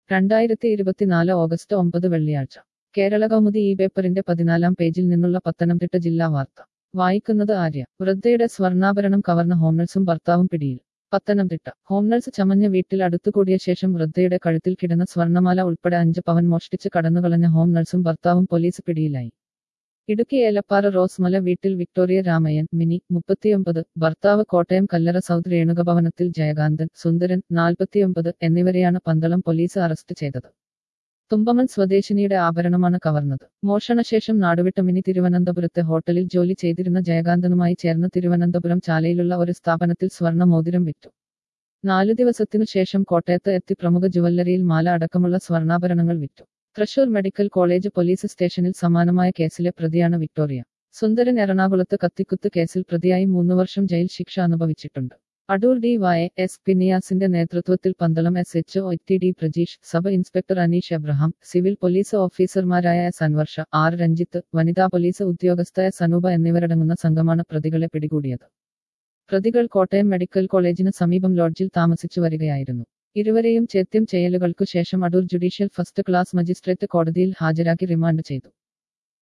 രണ്ടായിരത്തി ഇരുപത്തിനാല് ഓഗസ്റ്റ് ഒമ്പത് വെള്ളിയാഴ്ച കേരള കൗമുദി ഈ പേപ്പറിന്റെ പതിനാലാം പേജിൽ നിന്നുള്ള പത്തനംതിട്ട ജില്ലാ വാർത്ത വായിക്കുന്നത് ആര്യ വൃദ്ധയുടെ സ്വർണ്ണാഭരണം കവർന്ന ഹോംനഴ്സും ഭർത്താവും പിടിയിൽ പത്തനംതിട്ട ഹോംനഴ്സ് ചമഞ്ഞ വീട്ടിൽ അടുത്തുകൂടിയ ശേഷം വൃദ്ധയുടെ കഴുത്തിൽ കിടന്ന സ്വർണ്ണമാല ഉൾപ്പെടെ അഞ്ച് പവൻ മോഷ്ടിച്ച് കടന്നുകളഞ്ഞ ഹോം നഴ്സും ഭർത്താവും പോലീസ് പിടിയിലായി ഇടുക്കി ഏലപ്പാറ റോസ്മല വീട്ടിൽ വിക്ടോറിയ രാമയ്യൻ മിനി മുപ്പത്തിയൊമ്പത് ഭർത്താവ് കോട്ടയം കല്ലറ സൗത്ത് രേണുകഭവനത്തിൽ ജയകാന്തൻ സുന്ദരൻ നാൽപ്പത്തിയൊമ്പത് എന്നിവരെയാണ് പന്തളം പോലീസ് അറസ്റ്റ് ചെയ്തത് തുമ്പമൺ സ്വദേശിനിയുടെ ആഭരണമാണ് കവർന്നത് മോഷണശേഷം നാടുവിട്ട മിനി തിരുവനന്തപുരത്തെ ഹോട്ടലിൽ ജോലി ചെയ്തിരുന്ന ജയകാന്തനുമായി ചേർന്ന് തിരുവനന്തപുരം ചാലയിലുള്ള ഒരു സ്ഥാപനത്തിൽ സ്വർണ്ണ മോതിരം വിറ്റു നാലു ദിവസത്തിനു ശേഷം കോട്ടയത്ത് എത്തി പ്രമുഖ ജുവല്ലറിയിൽ മാല അടക്കമുള്ള സ്വർണ്ണാഭരണങ്ങൾ വിറ്റു തൃശൂർ മെഡിക്കൽ കോളേജ് പോലീസ് സ്റ്റേഷനിൽ സമാനമായ കേസിലെ പ്രതിയാണ് വിക്ടോറിയ സുന്ദരൻ എറണാകുളത്ത് കത്തിക്കുത്ത് കേസിൽ പ്രതിയായി മൂന്ന് വർഷം ജയിൽ ശിക്ഷ അനുഭവിച്ചിട്ടുണ്ട് അടൂർ ഡി വൈ എസ് പിനിയാസിന്റെ നേതൃത്വത്തിൽ Pandalam S H O T D Prajeesh sub inspector Aneesh Abraham civil police ഓഫീസർമാരായ എസ് അൻവർഷ ആർ രഞ്ജിത്ത് വനിതാ പോലീസ് ഉദ്യോഗസ്ഥ എസ് അനൂപ എന്നിവരടങ്ങുന്ന സംഘമാണ് പ്രതികളെ പിടികൂടിയത് പ്രതികൾ കോട്ടയം മെഡിക്കൽ കോളേജിന് സമീപം ലോഡ്ജിൽ താമസിച്ചു വരികയായിരുന്നു ഇരുവരെയും ചേത്യം ചെയ്യലുകൾക്കു ശേഷം Adoor judicial first class magistrate കോടതിയിൽ ഹാജരാക്കി റിമാൻഡ് ചെയ്തു